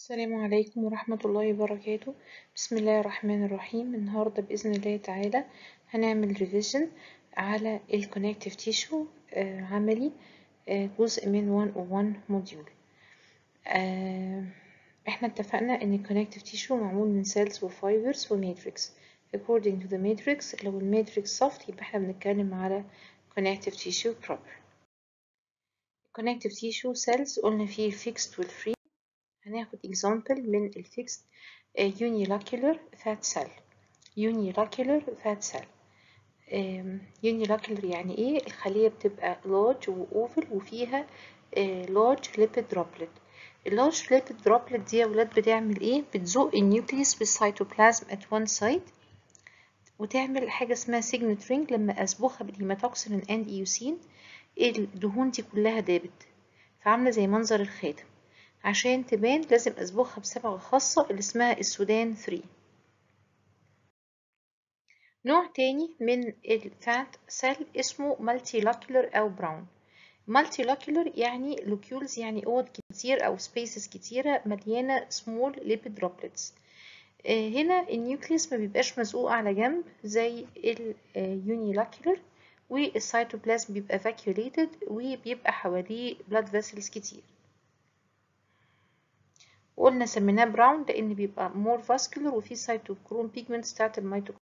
السلام عليكم ورحمة الله وبركاته بسم الله الرحمن الرحيم النهاردة بإذن الله تعالى هنعمل ريفيجن على الكونكتيف تيشو عملي آه، جزء من 101 موديول آه، احنا اتفقنا ان الكونكتيف تيشو معمول من سيلز وفايبرز وماتريكس according to the matrix لو الماتريكس soft يبقى احنا بنتكلم على connective tissue proper connective tissue cells قلنا فيه fixed والفري هناخد example من ال fixed uh, unilocular fat cell unilocular fat cell um, unilocular يعني ايه الخلية بتبقى large وoval وفيها uh, large lipid droplet اللارج lipid droplet دي يا ولاد بتعمل ايه بتزق النيوكليس بالسيتوبلازم at one side وتعمل حاجة اسمها signet ring لما أسبخها بالهيماتوكسين and إيوسين الدهون دي كلها دابت فعاملة زي منظر الخاتم عشان تبان لازم أصبغها بصبغة خاصة اللي اسمها السودان 3 نوع تاني من الفات سيل اسمه مالتيلوكيولر أو براون مالتيلوكيولر يعني لوكيولز يعني أوض كتير أو سبيسز كتيرة مليانة سمول ليبيد دروبلتس هنا النيوكليوس ما بيبقاش مزقوق على جنب زي اليونيلوكيولر والسيتوبلازم بيبقى فاكيوليتد وبيبقى حواليه بلاد فيسلز كتير وقلنا سميناه براون لان بيبقى مور فاسكولار وفيه سيتوكروم بيجمنتس بتاعت الميتوكوندريا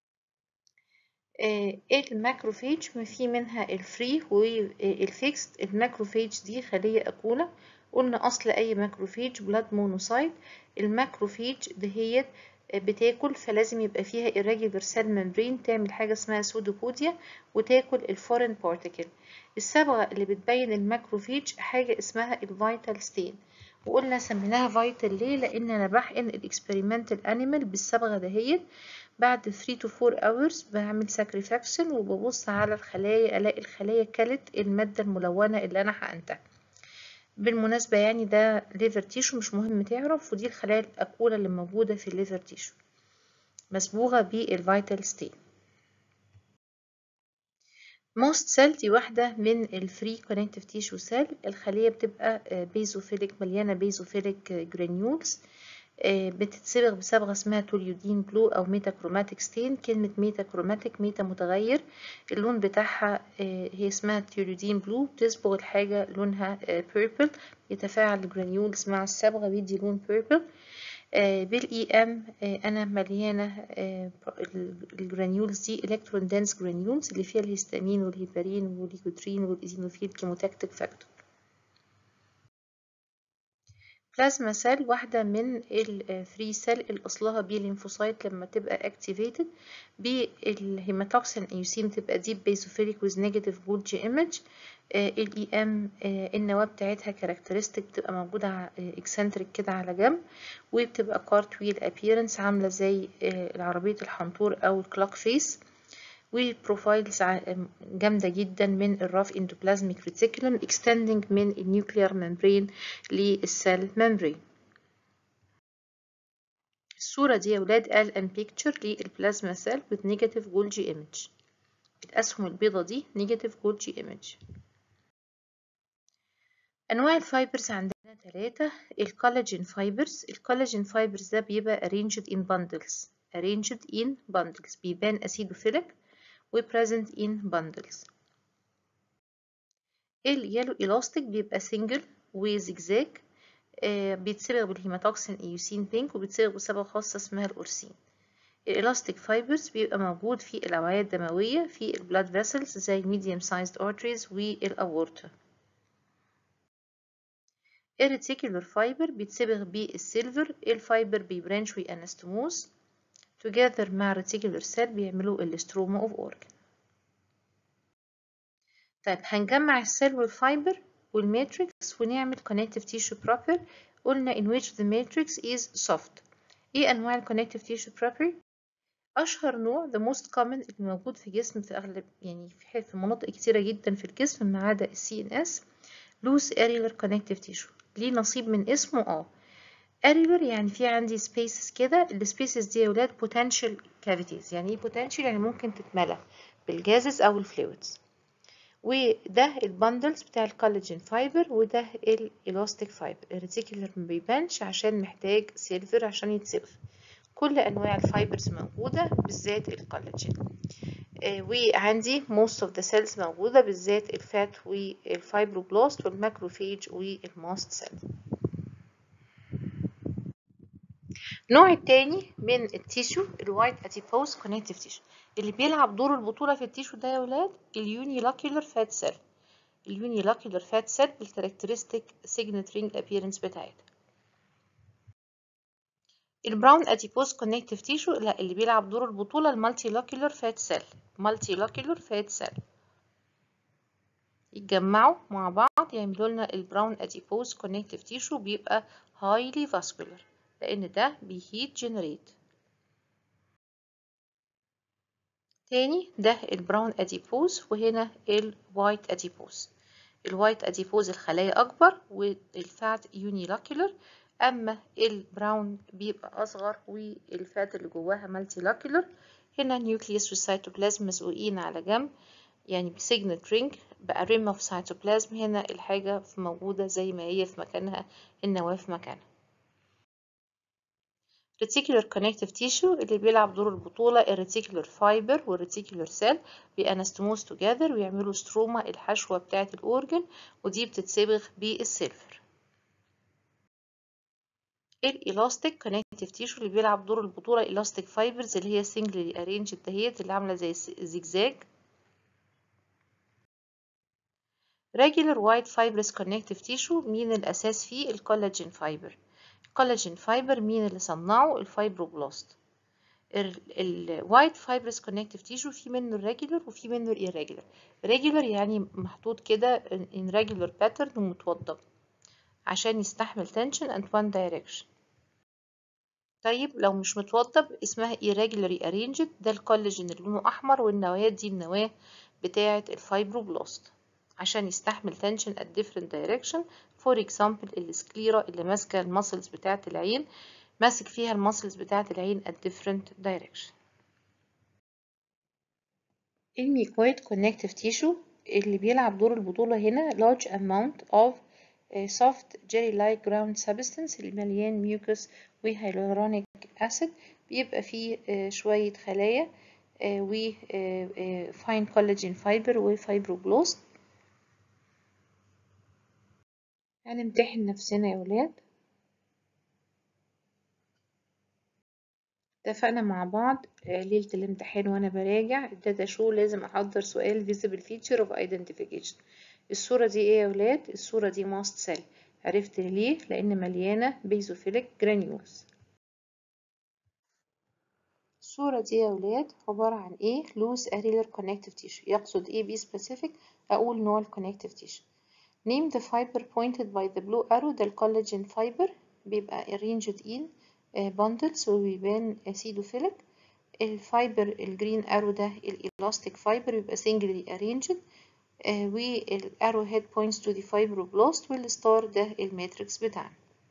آه الماكروفيج في منها الفري والفيكست الماكروفيج دي خلية أكولة قلنا أصل أي ماكروفيج بلاد مونوسايت الماكروفيج دهيت بتاكل فلازم يبقى فيها irregular cell membrane تعمل حاجة اسمها سودوبوديا وتاكل الفورين بارتيكل الصبغة اللي بتبين الماكروفيج حاجة اسمها الفيتال ستين وقلنا سميناها فيتال ليه لان انا بحقن الاكسبيرمنتال انيمال بالصبغه دهيت بعد 3 to 4 hours بعمل ساكريفاكشن وببص على الخلايا الاقي الخلايا كلت الماده الملونه اللي انا حقنتها بالمناسبة يعني ده ليفر تيشو مش مهم تعرف ودي الخلايا الأكولة اللي موجودة في الليفر تيشو مصبوغة بالفيتال ستين موست سيل دي واحدة من الفري كونكتيف تيشو سيل الخلية بتبقى بيزوفيليك مليانة بيزوفيليك جرانيولز بتتصبغ بصبغة اسمها توليودين بلو أو ميتا كروماتيك ستين كلمة ميتا كروماتيك ميتا متغير اللون بتاعها هي اسمها توليودين بلو بتصبغ الحاجة لونها بيربل يتفاعل الجرانيولز مع الصبغة بيدي لون بيربل بالاي ام انا مليانه الجرانيولز دي الكترون دانس جرانيولز اللي فيها الهستامين والهيبارين والليكوترين والايزينوفيل كيموتاكتيك فاكتور بلازما سيل واحدة من الفري سيل اللي أصلها بي ليمفوسايت لما تبقى اكتيفيتد بالهيماتوكسين ايوسين تبقى ديب بيزوفيليك ويز نيجاتيف بولجي ايمج الاي ام النواة بتاعتها كاركترستيك بتبقى موجودة اكسنتريك كده على جنب وبتبقى كارتويل ابييرنس عاملة زي العربية الحنطور أو الكلوك فيس وبروفايلز جامدة جدا من الراف اندوبلازميك ريتيكولوم اكستندنج من النيوكليار ممبرين للسيل ممبرين الصورة دي يا ولاد قال ان بيكتشر للبلازما سيل with negative Golgi image الأسهم البيضة دي negative Golgi image أنواع الفايبرز عندنا ثلاثة الكولاجين فايبرز الكولاجين فايبرز ده بيبقى arranged in bundles arranged in bundles بيبان acidophilic و present in bundles اليالو إلاستيك بيبقى single وزجزاج آه بيتصبغ بالهيماتوكسين ايوسين بينك وبيتصبغ بصبغة خاصة اسمها الأورسين الإلاستيك فايبرز بيبقى موجود في الأوعية الدموية في البلاد فيسلز زي الميديوم سايزد arteries والأورتا الريتيكولار فايبر بيتصبغ بالسيلفر الفايبر بيبرانش ويأنستموس together مع reticular cell بيعملوا الاستروما of organ طيب هنجمع السيل والفايبر والماتريكس ونعمل connective tissue proper قلنا in which the matrix is soft ايه انواع ال connective tissue proper اشهر نوع the most common اللي موجود في الجسم في اغلب يعني في في مناطق كتيره جدا في الجسم ما عدا السي ان اس loose areolar connective tissue ليه نصيب من اسمه اه areolar يعني في عندي spaces كده السبيسز دي يا ولاد potential cavities يعني ايه potential يعني ممكن تتملى بالجازز او الفلويدز وده البندلز بتاع الكولاجين فايبر وده الالاستيك فايبر الريتيكولر ما بيبانش عشان محتاج سيلفر عشان يتصبغ كل انواع الفايبرز موجوده بالذات الكولاجين آه وعندي most of the cells موجوده بالذات الفات والفايبروبلاست والماكروفيج والماست سيل النوع التاني من التيشو الوايت اديبوز كونكتيف تيشو اللي بيلعب دور البطولة في التيشو ده يا ولاد اليونيلاكيولر فات سيل اليونيلاكيولر فات سيل بالكاركترستيك سيجنت رينج ابييرنس بتاعتها البراون اديبوز كونكتيف تيشو لا اللي بيلعب دور البطولة المالتي لاكيولر فات سيل مالتي لاكيولر فات سيل يتجمعوا مع بعض يعملوا لنا البراون اديبوز كونكتيف تيشو بيبقى highly vascular لأن ده بيهيت جنريت تاني ده البراون أديبوز وهنا الوايت أديبوز الوايت أديبوز الخلايا أكبر والفات يونيلاكيولر أما البراون بيبقى أصغر والفات اللي جواها مالتي لاكيولر هنا نيوكليوس والسيتوبلازم مسؤولين على جنب يعني بسيجنت رينج بقى ريم اوف سيتوبلازم هنا الحاجة موجودة زي ما هي في مكانها النواة في مكانها reticular connective tissue اللي بيلعب دور البطولة الريتيكولر فايبر والريتيكولر سيل بيانستموز توجذر ويعملوا ستروما الحشوة بتاعة الأورجن ودي بتتصبغ بالسيلفر الالاستيك كونكتيف تيشو اللي بيلعب دور البطولة الاستيك فايبرز اللي هي سنجلي ارينج دهيت اللي عاملة زي زجزاج regular white fibrous connective tissue مين الأساس فيه الكولاجين فايبر الكولاجين فايبر مين اللي صنعه الفايبروبلاست الوايت فايبرس كونكتيف تيشو في منه الريجولر وفي منه الirregular ريجولر يعني محطوط كده in regular pattern ومتوضب عشان يستحمل tension and one direction طيب لو مش متوضب اسمها irregularly arranged ده الكولاجين اللي لونه احمر والنوايا دي النواة بتاعة الفايبروبلاست عشان يستحمل tension at different direction for example السكليرا اللي ماسكة المسلز بتاعة العين ماسك فيها المسلز بتاعة العين at different direction الميكويد connective tissue اللي بيلعب دور البطولة هنا large amount of soft jelly-like ground substance اللي مليان mucus وهيلورونيك acid بيبقى فيه شوية خلايا و fine collagen fiber وفايبروبلاست هنمتحن نفسنا يا ولاد اتفقنا مع بعض ليلة الامتحان وانا براجع الداتا شو لازم احضر سؤال visible feature of identification الصورة دي ايه يا ولاد الصورة دي ماست سيل عرفت ليه لان مليانة بيزوفيليك جرانيولز الصورة دي يا ولاد عبارة عن ايه loose areolar connective tissue يقصد ايه بي specific اقول نوع الكونكتيف tissue name the fiber pointed by the blue arrow ده الكولاجين fiber بيبقى arranged in bundles وبيبان acidophilic الفايبر الجرين arrow ده الالاستيك fiber بيبقى singly arranged والارو هيد points to the fibroblast والستار ده الماتريكس بتاعنا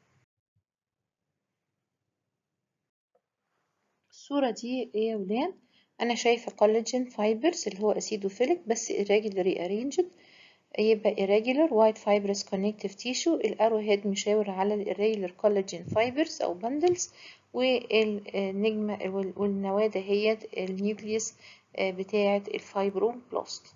الصورة دي ايه يا ولاد انا شايفة collagen fibers اللي هو acidophilic بس irregularly arranged يبقى irregular white fibrous connective tissue الارو هيد مشاور على ال irregular collagen fibers او bundles والنجمة والنواة دهيت النيوكليوس بتاعة الفايبروبلاست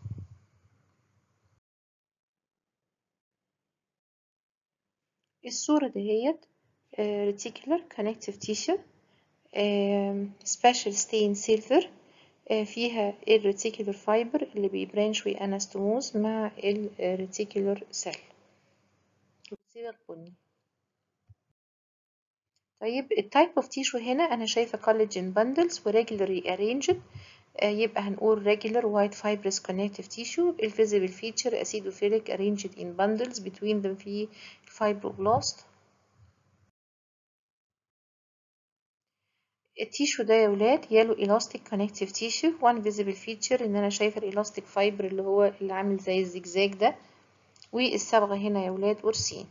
الصورة دهيت reticular connective tissue special stain silver فيها الريتيكولر فايبر اللي بيبرانش ويانستموز مع الريتيكولر سيل بتصير بني طيب التايب اوف تيشو هنا انا شايفه collagen bundles وريجولاري arranged يبقى هنقول regular white fibrous connective tissue الفيزيبل فيتشر acidophilic arranged in bundles between them في الفايبروبلاست التيشو ده يا ولاد يالو elastic connective tissue one visible feature ان انا شايفه الالاستيك فايبر اللي هو اللي عامل زي الزجزاج ده والصبغه هنا يا ولاد قرصين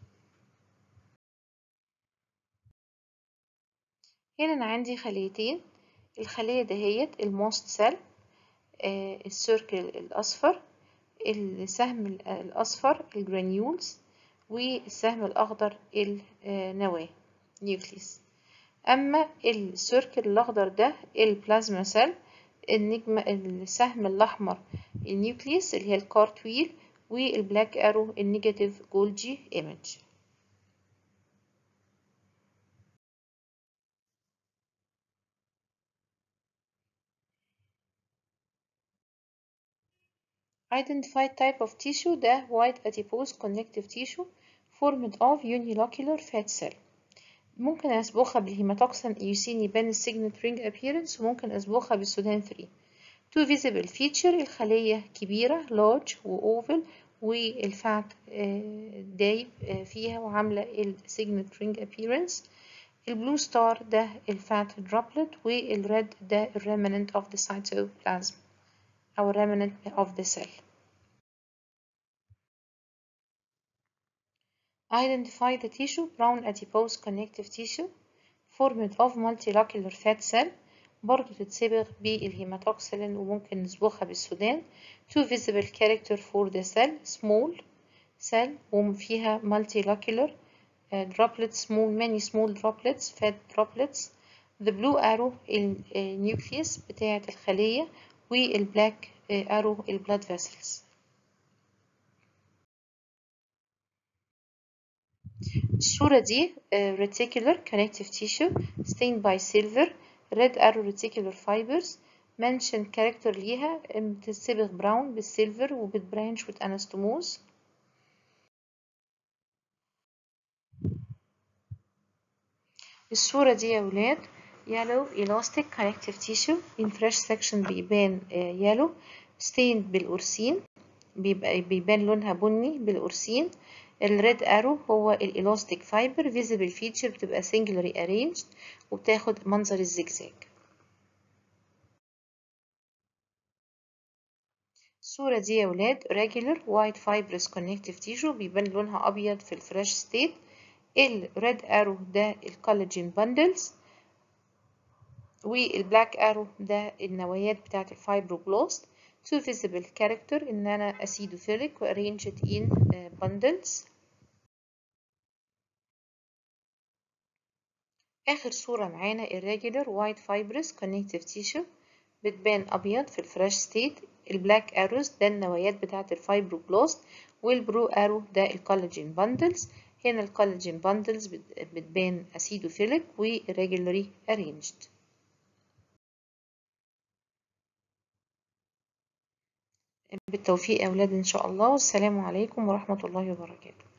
هنا انا عندي خليتين الخليه دهيت الموست سيل آه السيركل الاصفر السهم الأصفر الجرانيولز والسهم الأخضر النواة نيوكليس أما السيركل الأخضر ده البلازما سيل النجم السهم الأحمر النيوكليس اللي هي الكارتويل والبلاك أرو النيجاتيف جولجي ايمج Identified type of tissue ده white adipose connective tissue formed of unilocular fat cell ممكن أسبوخها بالهيماتوكسين إيوسين يبان السيجنت رينج appearance وممكن أسبوخها بالسودان 3 two visible feature الخلية كبيرة large وأوفل والفات دايب فيها وعاملة السيجنت رينج appearance البلو ستار ده الفات دروبلت والريد ده الريمننت of the cytoplasm أو remnant of the cell. Identify the tissue brown adipose connective tissue formed of multilocular fat cell برضو تتصبغ بالهيماتوكسلين وممكن نصبغها بالسودان two visible character for the cell small cell وفيها multilocular uh, droplets small many small droplets fat droplets the blue arrow النيوكليوس بتاعة الخلية والبلاك arrow البلاد vessels الصورة دي reticular connective tissue stained by silver red arrow reticular fibers mention character ليها بتتصبغ براون بالسيلفر وبتبرانش with anastomose الصورة دي يا ولاد yellow elastic connective tissue in fresh section بيبان yellow stained بالأورسين بيبقى بيبان لونها بني بالأورسين الريد ارو هو الالاستيك فايبر فيزيبل فيتشر بتبقى سنجلري arranged وبتاخد منظر الزجزاج الصورة دي يا ولاد regular white fibrous connective tissue بيبان لونها أبيض في الفريش ستيت الريد ارو ده الكولاجين باندلز والبلاك ارو ده النوايات بتاعة الفايبروبلاست two visible character إن أنا acidophilic و arranged in bundles آخر صورة معانا irregular white fibrous connective tissue بتبان أبيض في الفريش ستيت البلاك أروز ده النوايات بتاعة الفايبروبلاست والبرو أرو ده الكولاجين باندلز هنا الكولاجين باندلز بتبان acidophilic و irregularly arranged بالتوفيق يا أولاد إن شاء الله والسلام عليكم ورحمة الله وبركاته